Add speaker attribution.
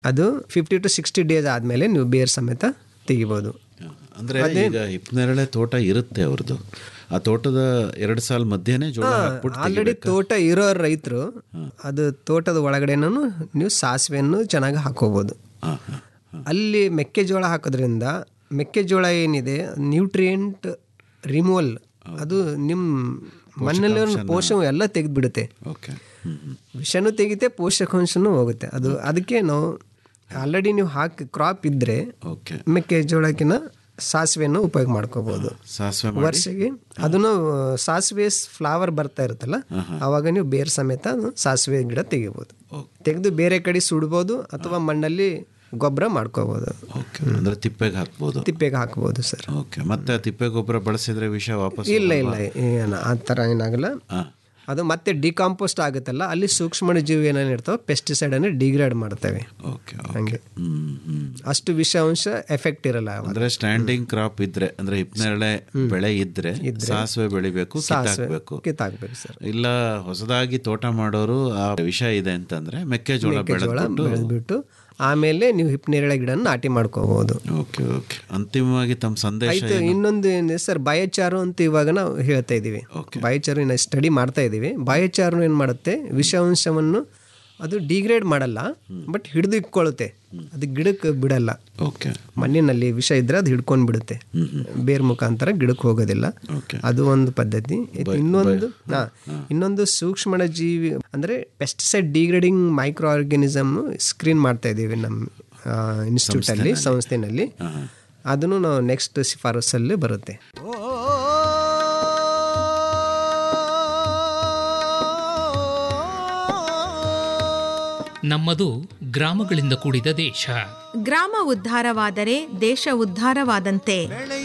Speaker 1: ಅದು fifty to sixty days ಆದಮೇಲೆ ನೀವು ಬೇರ್ ಸಮೇತ ತೆಗಿಬೋದು
Speaker 2: ಅಂದ್ರೆ ಈಗ ಹಿಪ್ಪನೇರಳೆ ತೋಟ ಇರುತ್ತೆ ಅವ್ರದ್ದು ಆ ತೋಟದ ಎರಡು ಸಾಲ ಮಧ್ಯೆನೆ ಜೋಳ ಹಾಕ್ಬಿಟ್ಟು
Speaker 1: ಆಲ್ರೆಡಿ ತೋಟ ಇರೋ ರೈತರು ಅದು ತೋಟದ ಒಳಗಡೆನೂ ನೀವು ಸಾಸಿವೆಯನ್ನು ಚೆನ್ನಾಗಿ ಹಾಕೋಬೋದು
Speaker 2: ಹಾ, ಹಾ.
Speaker 1: ಅಲ್ಲಿ ಮೆಕ್ಕೆಜೋಳ ಹಾಕೋದ್ರಿಂದ ಮೆಕ್ಕೆಜೋಳ ಏನಿದೆ ನ್ಯೂಟ್ರಿಯೆಂಟ್ ರಿಮೂವಲ್ ಅದು ನಿಮ್ಮ ಮಣ್ಣಲ್ಲಿ ಪೋಷಕ ಎಲ್ಲ ತೆಗೆದ್ಬಿಡುತ್ತೆ
Speaker 2: ಓಕೆ ಹ್ಮ್, ಹ್ಮ್.
Speaker 1: ವಿಷನೂ ತೆಗಿತೆ ಪೋಷಕಾಂಶನೂ ಹೋಗುತ್ತೆ ಅದು ಅದಕ್ಕೆ ನಾವು ಆಲ್ರೆಡಿ ನೀವು ಹಾಕಿ ಕ್ರಾಪ್ ಇದ್ದರೆ
Speaker 2: ಓಕೆ
Speaker 1: ಮೆಕ್ಕೆಜೋಳಕ್ಕಿಂತ ಸಾಸಿವೆಯನ್ನು ಉಪಯೋಗ ಮಾಡ್ಕೋಬೋದು
Speaker 2: ಸಾಸಿವೆ ಮಾಡಿ
Speaker 1: ವರ್ಷಗೆ ಅದನ್ನು ಸಾಸಿವೆ ಫ್ಲವರ್ ಬರ್ತಾ ಇರುತ್ತಲ್ಲ ಅವಾಗ ನೀವು ಬೇರ್ ಸಮೇತ ಅದು ಸಾಸಿವೆ ಗಿಡ ತೆಗಿಬೋದು ತೆಗೆದು ಬೇರೆ ಕಡೆ ಸುಡ್ಬೋದು ಅಥವಾ ಮಣ್ಣಲ್ಲಿ ಗೊಬ್ಬರ ಮಾಡ್ಕೋಬೋದು
Speaker 2: ಓಕೆ ಅಂದ್ರೆ ತಿಪ್ಪೆಗೆ ಹಾಕ್ಬೋದು
Speaker 1: ತಿಪ್ಪೆಗೆ ಹಾಕ್ಬೋದು ಸರ್
Speaker 2: ಓಕೆ ಮತ್ತೆ ಆ ತಿಪ್ಪೆ ಗೊಬ್ಬರ ಬಳಸಿದ್ರೆ ವಿಷ ವಾಪಸ್
Speaker 1: ಇಲ್ಲ ಇಲ್ಲ ಏನು ಆ ಥರ ಏನಾಗಲ್ಲ
Speaker 2: ಹಾ.
Speaker 1: ಅದು ಮತ್ತೆ ಡಿಕಾಂಪೋಸ್ಟ್ ಆಗುತ್ತಲ್ಲ ಅಲ್ಲಿ ಸೂಕ್ಷ್ಮ ಜೀವಿ ಏನೇನು ಇರ್ತಾವೆ ಪೆಸ್ಟಿಸೈಡನ್ನು ಡಿಗ್ರೇಡ್ ಮಾಡ್ತವೆ
Speaker 2: ಓಕೆ
Speaker 1: ಹಂಗೆ
Speaker 2: ಹ್ಮ್ ಹ್ಮ್
Speaker 1: ಅಷ್ಟು ವಿಷಾಂಶ ಎಫೆಕ್ಟ್ ಇರಲ್ಲ ಅವಾಗ
Speaker 2: ಅಂದ್ರೆ ಸ್ಟ್ಯಾಂಡಿಂಗ್ ಕ್ರಾಪ್ ಇದ್ರೆ ಅಂದ್ರೆ ಹಿಪ್ಪನೇರಳೆ ಬೆಳೆ ಇದ್ರೆ ಸಾಸಿವೆ ಬೆಳಿಬೇಕು ಕಿತ್ತಾಕ್ಬೇಕು
Speaker 1: ಕಿತ್ತಾಕ್ಬೇಕು ಸರ್
Speaker 2: ಇಲ್ಲ ಹೊಸದಾಗಿ ತೋಟ ಮಾಡೋರು ಆ ವಿಷ ಇದೆ ಅಂತಂದ್ರೆ ಮೆಕ್ಕೆಜೋಳ ಬೆಳೆದ್ಬಿಟ್ಟು
Speaker 1: ಬೆಳೆದ್ಬಿಟ್ಟು ಆಮೇಲೆ ನೀವು ಹಿಪ್ನೇರಳೆ ಗಿಡನ ನಾಟಿ ಮಾಡ್ಕೋಬಹುದು
Speaker 2: ಓಕೆ ಓಕೆ ಅಂತಿಮವಾಗಿ ತಮ್ಮ ಸಂದೇಶ
Speaker 1: ಆಯ್ತು ಇನ್ನೊಂದು ಏನಿದೆ ಸರ್ ಬಾಯಚಾರು ಅಂತ ಇವಾಗ ನಾವು ಹೇಳ್ತಾ ಇದ್ದೀವಿ ಬಾಯಚಾರು ಇನ್ನು ಸ್ಟಡಿ ಮಾಡ್ತಾ ಇದ್ದೀವಿ ಬಾಯಚಾರು ಏನು ಮಾಡುತ್ತೆ ವಿಷಾಂಶವನ್ನು ಅದು ಡಿಗ್ರೇಡ್ ಮಾಡಲ್ಲ ಬಟ್ ಹಿಡಿದು ಇಟ್ಕೊಳ್ಳುತ್ತೆ ಅದು ಗಿಡಕ್ಕೆ ಬಿಡಲ್ಲ
Speaker 2: ಓಕೆ
Speaker 1: ಮಣ್ಣಿನಲ್ಲಿ ವಿಷ ಇದ್ರೆ ಅದು ಹಿಡ್ಕೊಂಡು ಬಿಡುತ್ತೆ ಬೇರ್ ಮುಖಾಂತರ ಗಿಡಕ್ಕೆ ಹೋಗೋದಿಲ್ಲ
Speaker 2: ಓಕೆ
Speaker 1: ಅದು ಒಂದು ಪದ್ಧತಿ ಇದು ಇನ್ನೊಂದು ಹಾ ಇನ್ನೊಂದು ಸೂಕ್ಷ್ಮ ಜೀವಿ ಅಂದ್ರೆ pesticide degrading micro organism screen ಮಾಡ್ತಾ ಇದ್ದೀವಿ ನಮ್ಮ ಇನ್ಸ್ಟಿಟ್ಯೂಟ್ ಅಲ್ಲಿ ಸಂಸ್ಥೆನಲ್ಲಿ ಅದನ್ನು ನಾವು ನೆಕ್ಸ್ಟ್ ಶಿಫಾರಸಲ್ಲಿ ಬರುತ್ತೆ
Speaker 3: ನಮ್ಮದು ಗ್ರಾಮಗಳಿಂದ ಕೂಡಿದ ದೇಶ
Speaker 4: ಗ್ರಾಮ ಉದ್ಧಾರವಾದರೆ ದೇಶ ಉದ್ಧಾರವಾದಂತೆ